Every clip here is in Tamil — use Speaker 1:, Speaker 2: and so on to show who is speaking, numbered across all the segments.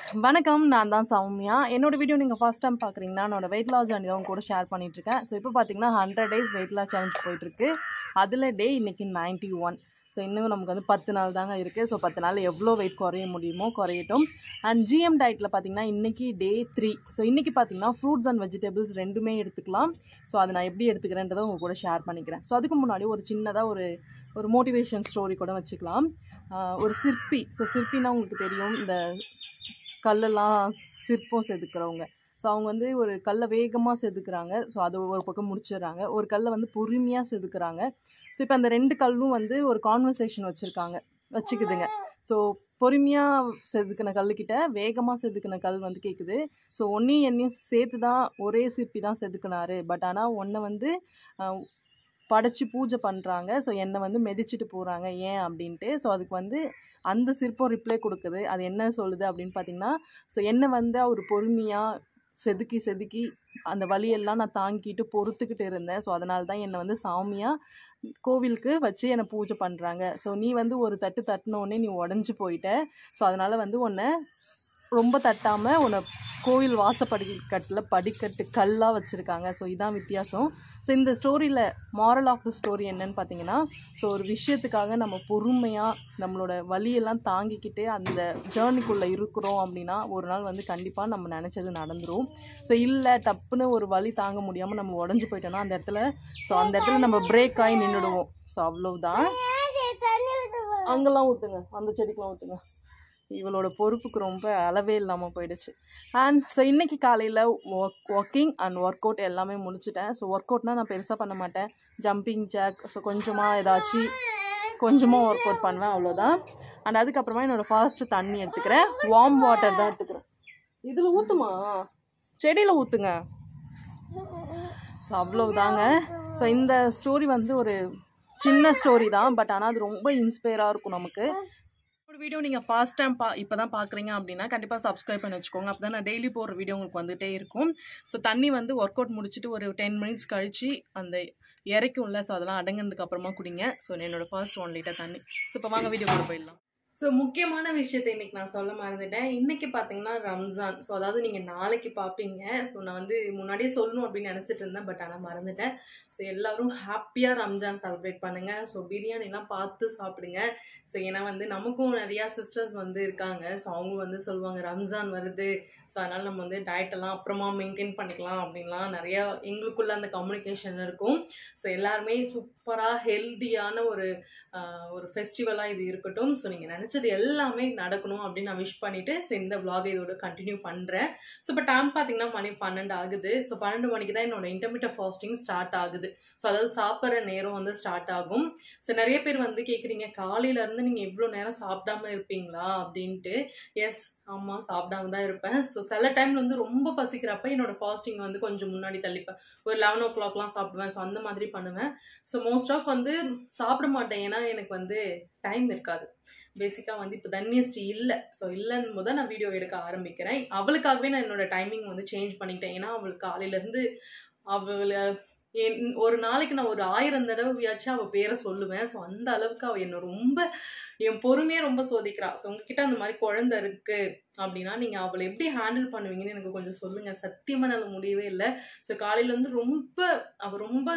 Speaker 1: வணக்கம் நான் தான் சௌமியா என்னோட வீடியோ நீங்கள் ஃபர்ஸ்ட் டைம் பார்க்குறீங்கன்னா என்னோட வெயிட் லாஸ் ஜர்னி தான் கூட ஷேர் பண்ணிகிட்ருக்கேன் ஸோ இப்போ பார்த்தீங்கன்னா hundred days weight loss challenge போயிட்டுருக்கு அதில் டே இன்னைக்கு 91 ஒன் ஸோ இன்னும் நமக்கு வந்து பத்து நாள் தாங்க இருக்குது ஸோ பத்து நாள் எவ்வளோ வெயிட் குறைய முடியுமோ குறையட்டும் அண்ட் ஜிஎம் டயட்டில் பார்த்தீங்கன்னா இன்றைக்கி டே த்ரீ ஸோ இன்றைக்கி பார்த்தீங்கன்னா ஃப்ரூட்ஸ் அண்ட் வெஜிடபிள்ஸ் ரெண்டுமே எடுத்துக்கலாம் ஸோ அதை நான் எப்படி எடுத்துக்கிறேன்றதை உங்கள் கூட ஷேர் பண்ணிக்கிறேன் ஸோ அதுக்கு முன்னாடி ஒரு சின்னதாக ஒரு ஒரு மோட்டிவேஷன் ஸ்டோரி கூட வச்சுக்கலாம் ஆஹ் ஒரு சிற்பி ஸோ சிற்பின்னா உங்களுக்கு தெரியும் இந்த கல்லெல்லாம் சிற்பம் செதுக்குறவங்க ஸோ அவங்க வந்து ஒரு கல்லை வேகமாக செதுக்குறாங்க ஸோ அது ஒரு பக்கம் முடிச்சிடுறாங்க ஒரு கல்லை வந்து பொறுமையாக செதுக்குறாங்க ஸோ இப்போ அந்த ரெண்டு கல்லும் வந்து ஒரு கான்வர்சேஷன் வச்சுருக்காங்க வச்சுக்குதுங்க ஸோ பொறுமையாக செதுக்கின கல்லுக்கிட்ட வேகமாக செதுக்கின கல் வந்து கேட்குது ஸோ ஒன்றையும் என்னையும் சேர்த்து தான் ஒரே சிற்பி தான் செதுக்குனாரு பட் ஆனால் ஒன்றை வந்து ஆஹ், படைச்சு பூஜை பண்ணுறாங்க ஸோ என்னை வந்து மிதிச்சிட்டு போகிறாங்க ஏன் அப்படின்ட்டு ஸோ அதுக்கு வந்து அந்த சிற்பம் ரிப்ளை கொடுக்குது அது என்ன சொல்லுது அப்படின்னு பார்த்தீங்கன்னா ஸோ என்னை வந்து அவர் பொறுமையாக செதுக்கி செதுக்கி அந்த வலியெல்லாம் நான் தாங்கிட்டு பொறுத்துக்கிட்டு இருந்தேன் ஸோ அதனால தான் என்னை வந்து சாமியாக கோவிலுக்கு வச்சு என்னை பூஜை பண்ணுறாங்க ஸோ நீ வந்து ஒரு தட்டு தட்டினோடனே நீ உடஞ்சி போயிட்ட ஸோ அதனால் வந்து உன்னை ரொம்ப தட்டாமல் உன்னை கோவில் வாசப்படிக்கட்டில் படிக்கட்டு கல்லாக வச்சுருக்காங்க ஸோ இதான் வித்தியாசம் ஸோ இந்த ஸ்டோரியில் மாரல் ஆஃப் த ஸ்டோரி என்னன்னு பார்த்தீங்கன்னா ஸோ ஒரு விஷயத்துக்காக நம்ம பொறுமையாக நம்மளோட வலியெல்லாம் தாங்கிக்கிட்டு அந்த ஜேர்னிக்குள்ளே இருக்கிறோம் அப்படின்னா ஒரு நாள் வந்து கண்டிப்பாக நம்ம நினச்சது நடந்துரும் ஸோ இல்லை டப்புன்னு ஒரு வலி தாங்க முடியாமல் நம்ம உடஞ்சி போயிட்டோம்னா அந்த இடத்துல ஸோ அந்த இடத்துல நம்ம பிரேக் ஆகி நின்றுடுவோம் ஸோ அவ்வளவுதான் அங்கெல்லாம் ஊற்றுங்க அந்த செடிக்கெலாம் ஊற்றுங்க இவளோட பொறுப்புக்கு ரொம்ப அளவே இல்லாமல் போயிடுச்சு அண்ட் ஸோ இன்றைக்கி காலையில் work working and work out எல்லாமே முடிச்சிட்டேன் ஸோ ஒர்க் அவுட்னால் நான் பெருசாக பண்ண மாட்டேன் ஜம்பிங் ஜாக் ஸோ கொஞ்சமாக ஏதாச்சும் கொஞ்சமாக ஒர்க் அவுட் பண்ணுவேன் அவ்வளோதான் அண்ட் அதுக்கப்புறமா என்னோடய ஃபாஸ்ட்டு தண்ணி எடுத்துக்கிறேன் வார்ம் வாட்டர் தான் எடுத்துக்கிறேன் இதில் ஊற்றுமா செடியில் ஊற்றுங்க ஸோ அவ்வளவுதாங்க ஸோ இந்த ஸ்டோரி வந்து ஒரு சின்ன ஸ்டோரி தான் பட் ஆனால் அது ரொம்ப இன்ஸ்பயராக இருக்கும் நமக்கு ஒரு வீடியோ நீங்கள் ஃபர்ஸ்ட் டைம் பா இப்போ தான் பார்க்குறீங்க அப்படின்னா கண்டிப்பாக சப்ஸ்கிரைப் பண்ணி வச்சுக்கோங்க அப்போ தான் நான் டெய்லி போடுற வீடியோ உங்களுக்கு வந்துகிட்டே இருக்கும் ஸோ தண்ணி வந்து ஒர்க் அவுட் முடிச்சுட்டு ஒரு டென் மினிட்ஸ் கழிச்சு அந்த இறைக்கும்ல ஸோ அதெல்லாம் அடங்கினதுக்கு அப்புறமா குடிங்க ஸோ என்னோட ஃபர்ஸ்ட் ஒன் லிட்டர் தண்ணி ஸோ இப்போ வாங்க வீடியோ கூட போயிடலாம் ஸோ முக்கியமான விஷயத்தை இன்னைக்கு நான் சொல்ல மறந்துட்டேன் இன்னைக்கு பார்த்தீங்கன்னா ரம்ஜான் ஸோ அதாவது நீங்கள் நாளைக்கு பார்ப்பீங்க ஸோ நான் வந்து முன்னாடியே சொல்லணும் அப்படின்னு நினச்சிட்டு இருந்தேன் பட் ஆனால் மறந்துட்டேன் ஸோ எல்லாரும் ஹாப்பியாக ரம்ஜான் செலிப்ரேட் பண்ணுங்கள் ஸோ பிரியாணிலாம் பார்த்து சாப்பிடுங்க ஸோ ஏன்னா வந்து நமக்கும் நிறையா சிஸ்டர்ஸ் வந்து இருக்காங்க ஸோ அவங்க வந்து சொல்லுவாங்க ரம்ஜான் வருது ஸோ அதனால் நம்ம வந்து diet எல்லாம் அப்புறமா மெயின்டைன் பண்ணிக்கலாம் அப்படின்லாம் நிறையா எங்களுக்குள்ள அந்த கம்யூனிகேஷன் இருக்கும் ஸோ எல்லாருமே சூப்பராக ஹெல்த்தியான ஒரு ஆஹ், ஒரு ஃபெஸ்டிவலாக இது இருக்கட்டும் ஸோ நீங்கள் நினச்சது எல்லாமே நடக்கணும் அப்படின்னு நான் விஷ் பண்ணிவிட்டு ஸோ இந்த vlog இதோட கண்டினியூ பண்ணுறேன் ஸோ இப்போ டைம் பார்த்தீங்கன்னா மணி பன்னெண்டு ஆகுது ஸோ பன்னெண்டு மணிக்கு தான் என்னோட இன்டர்மீடியட் ஃபாஸ்டிங் ஸ்டார்ட் ஆகுது ஸோ அதாவது சாப்பிட்ற நேரம் வந்து ஸ்டார்ட் ஆகும் ஸோ நிறைய பேர் வந்து கேட்குறீங்க காலையிலேருந்து நீங்கள் இவ்வளோ நேரம் சாப்பிடாம இருப்பீங்களா அப்படின்ட்டு எஸ் ஆமாம் சாப்பிடாம தான் இருப்பேன் ஸோ சில டைம்ல வந்து ரொம்ப பசிக்கிறப்ப என்னோட ஃபாஸ்டிங் வந்து கொஞ்சம் முன்னாடி தள்ளிப்பேன் ஒரு லெவன் ஓ கிளாக்லாம் சாப்பிடுவேன் ஸோ அந்த மாதிரி பண்ணுவேன் ஸோ மோஸ்ட் ஆஃப் வந்து சாப்பிட மாட்டேன் ஏன்னா எனக்கு வந்து டைம் இருக்காது பேசிக்காக வந்து இப்போ தன்யஸ்டி இல்லை ஸோ இல்லைன்னு போது நான் வீடியோ எடுக்க ஆரம்பிக்கிறேன் அவளுக்காகவே நான் என்னோட டைமிங் வந்து சேஞ்ச் பண்ணிக்கிட்டேன் ஏன்னா அவளுக்கு காலையிலேருந்து அவளை என் ஒரு நாளைக்கு நான் ஒரு ஆயிரம் தடவையாச்சும் அவள் பேரை சொல்லுவேன் ஸோ அந்த அளவுக்கு அவள் என்னை ரொம்ப என் பொறுமையை ரொம்ப சோதிக்கிறா ஸோ உங்ககிட்ட அந்த மாதிரி குழந்தை இருக்கு அப்படின்னா நீங்கள் அவளை எப்படி ஹேண்டில் பண்ணுவீங்கன்னு எனக்கு கொஞ்சம் சொல்லுங்கள் சத்தியமாக என்னால் முடியவே இல்லை ஸோ காலையில வந்து ரொம்ப அவள் ரொம்ப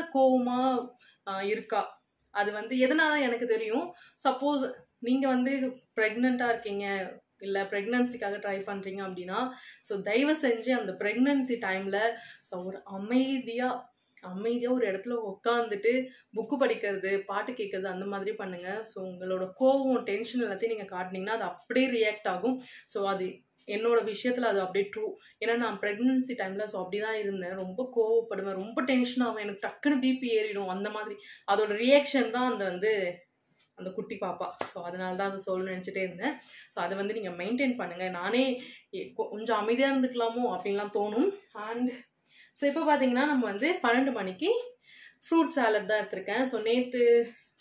Speaker 1: கோவமாக இருக்கா அது வந்து எதனால எனக்கு தெரியும் சப்போஸ் நீங்கள் வந்து ப்ரெக்னெண்ட்டாக இருக்கீங்க இல்லை ப்ரெக்னன்சிக்காக ட்ரை பண்ணுறீங்க அப்படின்னா ஸோ தயவு செஞ்சு அந்த ப்ரெக்னன்சி டைமில் ஸோ ஒரு அமைதியாக அமைதியாக ஒரு இடத்துல உட்காந்துட்டு புக்கு படிக்கிறது பாட்டு கேட்கறது அந்த மாதிரி பண்ணுங்க ஸோ உங்களோட கோவம் டென்ஷன் எல்லாத்தையும் நீங்கள் காட்டினீங்கன்னா அது அப்படியே ரியாக்ட் ஆகும் ஸோ அது என்னோட விஷயத்தில் அது அப்படியே ட்ரூ ஏன்னா நான் ப்ரெக்னன்சி டைமில் ஸோ அப்படி தான் இருந்தேன் ரொம்ப கோவப்படுவேன் ரொம்ப டென்ஷன் ஆகும் எனக்கு டக்குன்னு பிபி ஏறிடும் அந்த மாதிரி அதோட ரியாக்ஷன் தான் அந்த வந்து அந்த குட்டி பாப்பா ஸோ அதனால தான் அதை சொல்ல நினச்சிட்டே இருந்தேன் ஸோ அதை வந்து நீங்கள் மெயின்டைன் பண்ணுங்கள் நானே எ- கொ- கொஞ்சம் அமைதியாக இருந்துக்கலாமோ அப்படின்லாம் தோணும் அண்ட் ஸோ இப்போ பார்த்தீங்கன்னா நம்ம வந்து பன்னெண்டு மணிக்கு ஃப்ரூட் சாலட் தான் எடுத்திருக்கேன் ஸோ நேற்று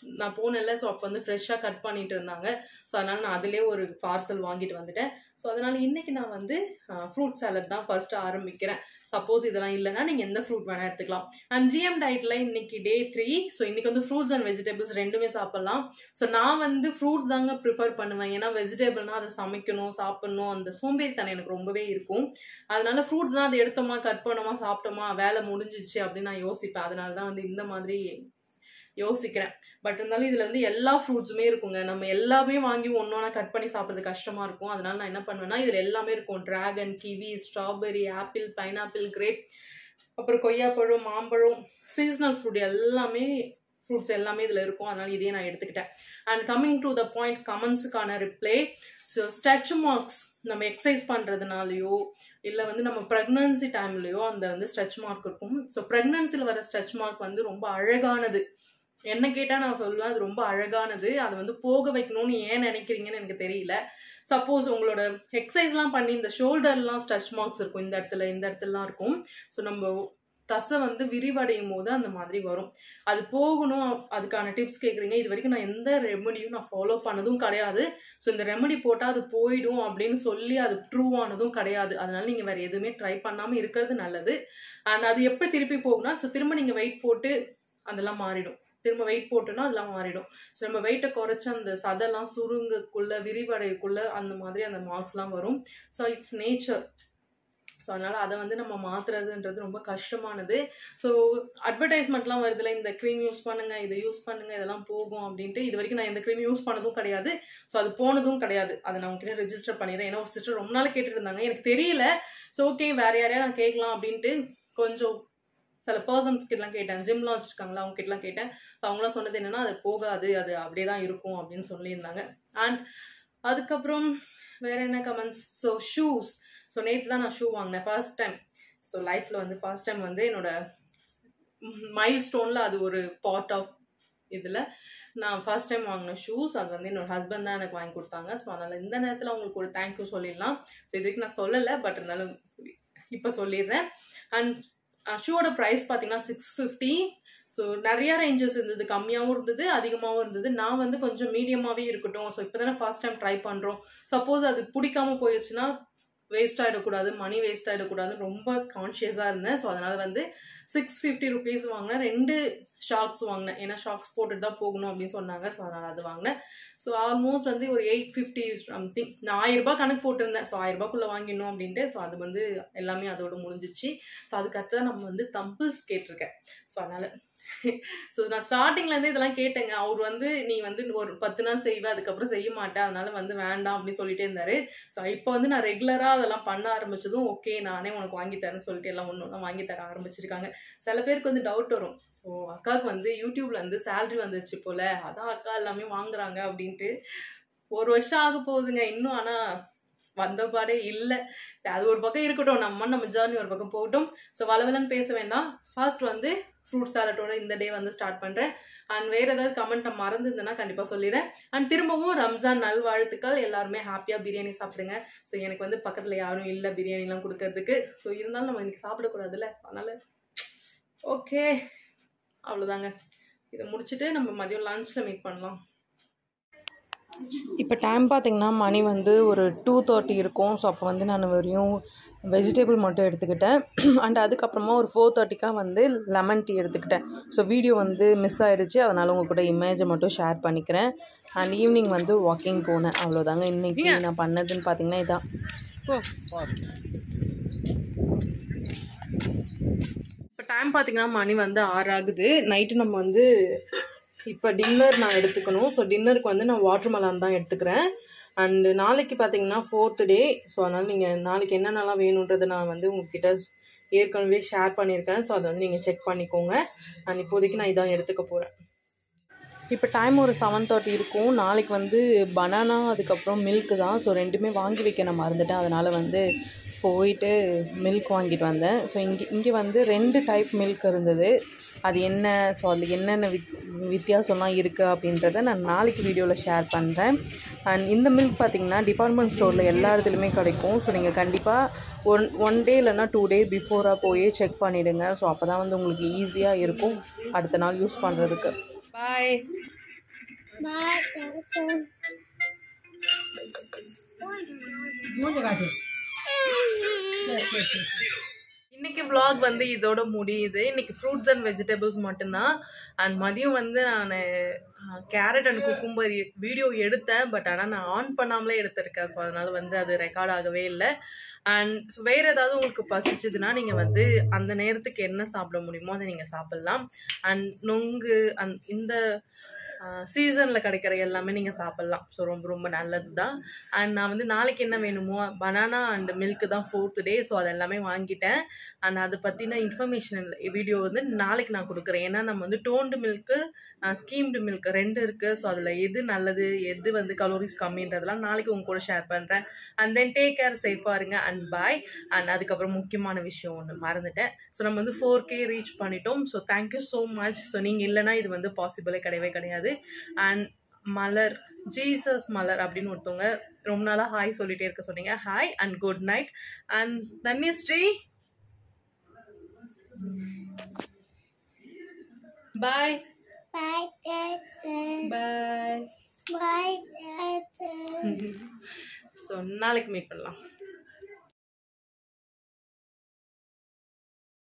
Speaker 1: நான் போனேன்ல ஸோ அப்போ வந்து ஃப்ரெஷ்ஷாக கட் பண்ணிட்டு இருந்தாங்க ஸோ அதனால நான் அதிலே ஒரு பார்சல் வாங்கிட்டு வந்துட்டேன் ஸோ அதனால இன்னைக்கு நான் வந்து ஃப்ரூட் சாலட் தான் ஃபர்ஸ்ட் ஆரம்பிக்கிறேன் சப்போஸ் இதெல்லாம் இல்லைன்னா நீங்கள் எந்த ஃப்ரூட் வேணால் எடுத்துக்கலாம் அண்ட் ஜிஎம் டயட்டில் இன்னைக்கு டே த்ரீ ஸோ இன்னைக்கு வந்து ஃப்ரூட்ஸ் அண்ட் வெஜிடபிள்ஸ் ரெண்டுமே சாப்பிட்லாம் ஸோ நான் வந்து ஃப்ரூட்ஸ் தாங்க ப்ரிஃபர் பண்ணுவேன் ஏன்னா வெஜிடபிள்னா அதை சமைக்கணும் சாப்பிடணும் அந்த சோம்பேறித்தனம் எனக்கு ரொம்பவே இருக்கும் அதனால ஃப்ரூட்ஸ்லாம் அதை எடுத்தோமா கட் பண்ணோமா சாப்பிட்டோமா வேலை முடிஞ்சிச்சு அப்படின்னு நான் யோசிப்பேன் அதனால தான் வந்து இந்த மாதிரி யோசிக்கிறேன் பட் இருந்தாலும் இதில் வந்து எல்லா ஃப்ரூட்ஸுமே இருக்குங்க நம்ம எல்லாமே வாங்கி ஒன்றா கட் பண்ணி சாப்பிட்றது கஷ்டமாக இருக்கும் அதனால நான் என்ன பண்ணுவேன்னா இதில் எல்லாமே இருக்கும் dragon kiwi strawberry apple pineapple grape அப்புறம் கொய்யாப்பழம் மாம்பழம் சீசனல் ஃப்ரூட் எல்லாமே ஃப்ரூட்ஸ் எல்லாமே இதில் இருக்கும் அதனால இதையே நான் எடுத்துக்கிட்டேன் and coming to the point கமெண்ட்ஸுக்கான ரிப்ளை ஸோ ஸ்டாச்சு மார்க்ஸ் நம்ம எக்ஸசைஸ் பண்ணுறதுனாலையோ இல்லை வந்து நம்ம ப்ரெக்னன்சி டைம்லையோ அந்த வந்து ஸ்ட்ரெச் மார்க் இருக்கும் ஸோ ப்ரெக்னன்சியில் வர ஸ்ட்ரெச் மார்க் வந்து ரொம்ப அழகானது என்ன கேட்டால் நான் சொல்லுவேன் அது ரொம்ப அழகானது அதை வந்து போக வைக்கணும்னு ஏன் நினைக்கிறீங்கன்னு எனக்கு தெரியல சப்போஸ் உங்களோட எக்ஸசைஸ்லாம் பண்ணி இந்த ஷோல்டர்லாம் ஸ்ட்ரெச் மார்க்ஸ் இருக்கும் இந்த இடத்துல இந்த இடத்துலலாம் இருக்கும் ஸோ நம்ம தசை வந்து விரிவடையும் போது அந்த மாதிரி வரும் அது போகணும் அதுக்கான டிப்ஸ் கேட்குறீங்க இது வரைக்கும் நான் எந்த ரெமடியும் நான் ஃபாலோ பண்ணதும் கிடையாது ஸோ இந்த ரெமடி போட்டால் அது போயிடும் அப்படின்னு சொல்லி அது ட்ரூவ் ஆனதும் கிடையாது அதனால நீங்கள் வேறு எதுவுமே ட்ரை பண்ணாமல் இருக்கிறது நல்லது அண்ட் அது எப்படி திருப்பி போகும்னா ஸோ திரும்ப நீங்கள் வெயிட் போட்டு அதெல்லாம் மாறிடும் திரும்ப வெயிட் போட்டோன்னா அதெல்லாம் மாறிடும் ஸோ நம்ம வெயிட்டை குறைச்சி அந்த சதெல்லாம் சுருங்கக்குள்ள விரிவடையக்குள்ள அந்த மாதிரி அந்த மார்க்ஸ்லாம் வரும் ஸோ இட்ஸ் நேச்சர் ஸோ அதனால் அதை வந்து நம்ம மாற்றுறதுன்றது ரொம்ப கஷ்டமானது ஸோ அட்வர்டைஸ்மெண்ட்லாம் வருதுல இந்த க்ரீம் யூஸ் பண்ணுங்க இதை யூஸ் பண்ணுங்க இதெல்லாம் போகும் அப்படின்ட்டு இது வரைக்கும் நான் இந்த க்ரீம் யூஸ் பண்ணதும் கிடையாது ஸோ அது போனதும் கிடையாது அதை நான் உங்ககிட்ட ரெஜிஸ்டர் பண்ணிடுறேன் ஏன்னா ஒரு சிஸ்டர் ரொம்ப நாள் கேட்டுட்டு இருந்தாங்க எனக்கு தெரியல ஸோ ஓகே வேற யாரையா நான் கேட்கலாம் அப்படின்ட்டு கொஞ்சம் சில பர்சன்ஸ் கிட்டலாம் கேட்டேன் ஜிம்லாம் வச்சுருக்காங்களா அவங்க கிட்டலாம் கேட்டேன் ஸோ அவங்களாம் சொன்னது என்னன்னா அது போகாது அது அப்படியே தான் இருக்கும் அப்படின்னு சொல்லியிருந்தாங்க அண்ட் அதுக்கப்புறம் வேற என்ன கமெண்ட்ஸ் ஸோ ஷூஸ் ஸோ நேற்று தான் நான் ஷூ வாங்கினேன் ஃபர்ஸ்ட் டைம் ஸோ லைஃப்பில் வந்து ஃபர்ஸ்ட் டைம் வந்து என்னோட மைல் ஸ்டோனில் அது ஒரு பார்ட் ஆஃப் இதில் நான் ஃபர்ஸ்ட் டைம் வாங்கின ஷூஸ் அது வந்து என்னோட ஹஸ்பண்ட் தான் எனக்கு வாங்கி கொடுத்தாங்க ஸோ அதனால் இந்த நேரத்தில் அவங்களுக்கு ஒரு தேங்க்யூ சொல்லிடலாம் ஸோ இது வரைக்கும் நான் சொல்லலை பட் இருந்தாலும் இப்போ சொல்லிடுறேன் அண்ட் ஷூவோட ப்ரைஸ் பார்த்தீங்கன்னா சிக்ஸ் ஃபிஃப்டி ஸோ நிறைய ரேஞ்சஸ் இருந்தது கம்மியாகவும் இருந்தது அதிகமாகவும் இருந்தது நான் வந்து கொஞ்சம் மீடியமாகவே இருக்கட்டும் ஸோ இப்போ தானே ஃபர்ஸ்ட் டைம் ட்ரை பண்ணுறோம் சப்போஸ் அது பிடிக்காம போயிடுச்சுன்னா வேஸ்ட் ஆகிடக்கூடாது மணி வேஸ்ட் ஆகிடக்கூடாதுன்னு ரொம்ப கான்ஷியஸாக இருந்தேன் ஸோ அதனால் வந்து சிக்ஸ் ஃபிஃப்டி ருபீஸ் வாங்கினேன் ரெண்டு ஷாக்ஸ் வாங்கினேன் ஏன்னா ஷாக்ஸ் போட்டுட்டு தான் போகணும் அப்படின்னு சொன்னாங்க ஸோ அதனால் அது வாங்கினேன் ஸோ ஆல்மோஸ்ட் வந்து ஒரு எயிட் ஃபிஃப்டி சம்திங் நான் ஆயிரம் ரூபாய் கணக்கு போட்டிருந்தேன் ஸோ ஆயிரம் ரூபாய்க்குள்ளே வாங்கிடணும் அப்படின்ட்டு ஸோ அது வந்து எல்லாமே அதோட முடிஞ்சிச்சு ஸோ அதுக்கடுத்து தான் நம்ம வந்து தம்பிள்ஸ் கேட்டிருக்கேன் ஸோ அதனால் ஸோ நான் ஸ்டார்டிங்லேருந்து இதெல்லாம் கேட்டேங்க அவர் வந்து நீ வந்து ஒரு பத்து நாள் செய்வே அதுக்கப்புறம் செய்ய மாட்டேன் அதனால வந்து வேண்டாம் அப்படின்னு சொல்லிட்டே இருந்தாரு ஸோ இப்போ வந்து நான் ரெகுலராக அதெல்லாம் பண்ண ஆரம்பிச்சதும் ஓகே நானே உனக்கு வாங்கி தரேன்னு சொல்லிட்டு எல்லாம் ஒன்று ஒன்றா வாங்கி தர ஆரம்பிச்சிருக்காங்க சில பேருக்கு வந்து டவுட் வரும் ஸோ அக்காவுக்கு வந்து யூடியூப்ல இருந்து சேலரி வந்துருச்சு போல அதான் அக்கா எல்லாமே வாங்குறாங்க அப்படின்ட்டு ஒரு வருஷம் ஆக போகுதுங்க இன்னும் ஆனால் வந்த பாடே இல்லை அது ஒரு பக்கம் இருக்கட்டும் நம்ம நம்ம ஜேர்னி ஒரு பக்கம் போகட்டும் ஸோ வளவலன்னு பேச வேண்டாம் ஃபர்ஸ்ட் வந்து ஃப்ரூட் சாலட்டோட இந்த டே வந்து ஸ்டார்ட் பண்ணுறேன் அண்ட் வேறு ஏதாவது கமெண்ட் நான் மறந்துருந்தேன்னா கண்டிப்பாக சொல்லிடுறேன் அண்ட் திரும்பவும் ரம்ஜான் நல்வாழ்த்துக்கள் எல்லாருமே ஹாப்பியாக பிரியாணி சாப்பிடுங்க ஸோ எனக்கு வந்து பக்கத்தில் யாரும் இல்லை பிரியாணிலாம் கொடுக்கறதுக்கு ஸோ இருந்தாலும் நம்ம இன்னைக்கு சாப்பிடக்கூடாதுல்ல அதனால் ஓகே அவ்வளோதாங்க இதை முடிச்சுட்டு நம்ம மதியம் லஞ்சில் மீட் பண்ணலாம் இப்போ டைம் பார்த்திங்கன்னா மணி வந்து ஒரு டூ தேர்ட்டி இருக்கும் ஸோ அப்போ வந்து நான் வெறும் வெஜிடபிள் மட்டும் எடுத்துக்கிட்டேன் அண்ட் அதுக்கப்புறமா ஒரு ஃபோர் தேர்ட்டிக்காக வந்து லெமன் டீ எடுத்துக்கிட்டேன் ஸோ வீடியோ வந்து மிஸ் ஆகிடுச்சு அதனால் உங்கள் கூட இமேஜை மட்டும் ஷேர் பண்ணிக்கிறேன் அண்ட் ஈவினிங் வந்து வாக்கிங் போனேன் அவ்வளோதாங்க இன்றைக்கி நான் பண்ணதுன்னு பார்த்தீங்கன்னா இதான் இப்போ டைம் பார்த்தீங்கன்னா மணி வந்து ஆறு ஆகுது நைட்டு நம்ம வந்து இப்போ டின்னர் நான் எடுத்துக்கணும் ஸோ டின்னருக்கு வந்து நான் வாட்டர் மெலான் தான் எடுத்துக்கிறேன் அண்டு நாளைக்கு பார்த்தீங்கன்னா ஃபோர்த்து டே ஸோ அதனால் நீங்கள் நாளைக்கு என்னென்னலாம் வேணுன்றதை நான் வந்து உங்ககிட்ட ஏற்கனவே ஷேர் பண்ணியிருக்கேன் ஸோ அதை வந்து நீங்கள் செக் பண்ணிக்கோங்க அண்ட் இப்போதைக்கு நான் இதான் எடுத்துக்க போகிறேன் இப்போ டைம் ஒரு செவன் தேர்ட்டி இருக்கும் நாளைக்கு வந்து பனானா அதுக்கப்புறம் மில்க்கு தான் ஸோ ரெண்டுமே வாங்கி வைக்க நான் மறந்துட்டேன் அதனால் வந்து போயிட்டு மில்க் வாங்கிட்டு வந்தேன் ஸோ இங்கே இங்கே வந்து ரெண்டு டைப் மில்க் இருந்தது அது என்ன ஸோ அதில் என்னென்ன வித் வித்தியாசம்லாம் இருக்குது அப்படின்றத நான் நாளைக்கு வீடியோவில் ஷேர் பண்ணுறேன் அண்ட் இந்த மில்க் பார்த்திங்கன்னா டிபார்ட்மெண்ட் ஸ்டோரில் எல்லா இடத்துலையுமே கிடைக்கும் ஸோ நீங்கள் கண்டிப்பாக ஒன் ஒன் டே இல்லைன்னா டூ டே பிஃபோராக போய் செக் பண்ணிவிடுங்க ஸோ அப்போ தான் வந்து உங்களுக்கு ஈஸியாக இருக்கும் அடுத்த நாள் யூஸ் பண்ணுறதுக்கு பாய்
Speaker 2: மூஞ்ச காட்டு
Speaker 1: இன்னைக்கு vlog வந்து இதோட முடியுது இன்னைக்கு ஃப்ரூட்ஸ் அண்ட் வெஜிடபிள்ஸ் மட்டும்தான் அண்ட் மதியம் வந்து நான் கேரட் அண்ட் குக்கும்பர் வீடியோ எடுத்தேன் பட் ஆனால் நான் ஆன் பண்ணாமலே எடுத்திருக்கேன் ஸோ அதனால வந்து அது ரெக்கார்ட் ஆகவே இல்லை அண்ட் ஸோ வேறு ஏதாவது உங்களுக்கு பசிச்சுதுன்னா நீங்கள் வந்து அந்த நேரத்துக்கு என்ன சாப்பிட முடியுமோ அதை நீங்கள் சாப்பிட்லாம் அண்ட் நொங்கு அந் இந்த சீசனில் கிடைக்கிற எல்லாமே நீங்கள் சாப்பிட்லாம் ஸோ ரொம்ப ரொம்ப நல்லது தான் அண்ட் நான் வந்து நாளைக்கு என்ன வேணுமோ பனானா அண்ட் மில்க் தான் ஃபோர்த் டே ஸோ அது எல்லாமே வாங்கிட்டேன் அண்ட் அதை பற்றின இன்ஃபர்மேஷன் வீடியோ வந்து நாளைக்கு நான் கொடுக்குறேன் ஏன்னா நம்ம வந்து டோன்டு மில்க்கு ஸ்கீம்டு மில்க் ரெண்டு இருக்குது ஸோ அதில் எது நல்லது எது வந்து கலோரிஸ் கம்மின்றதெல்லாம் நாளைக்கு உங்க கூட ஷேர் பண்ணுறேன் அண்ட் தென் டேக் கேர் சேஃபாக இருங்க அண்ட் பாய் அண்ட் அதுக்கப்புறம் முக்கியமான விஷயம் ஒன்று மறந்துட்டேன் ஸோ நம்ம வந்து ஃபோர் கே ரீச் பண்ணிட்டோம் so thank you so much so நீங்கள் இல்லைன்னா இது வந்து பாசிபிளே கிடையவே கிடையாது அண்ட் மலர் ஜீசஸ் மலர் அப்படின்னு ஒருத்தவங்க ரொம்ப நாளாக ஹாய் சொல்லிட்டே இருக்க சொன்னீங்க hi and good night and Dhanyashree bye bye so நாளைக்கு மீட் பண்ணலாம்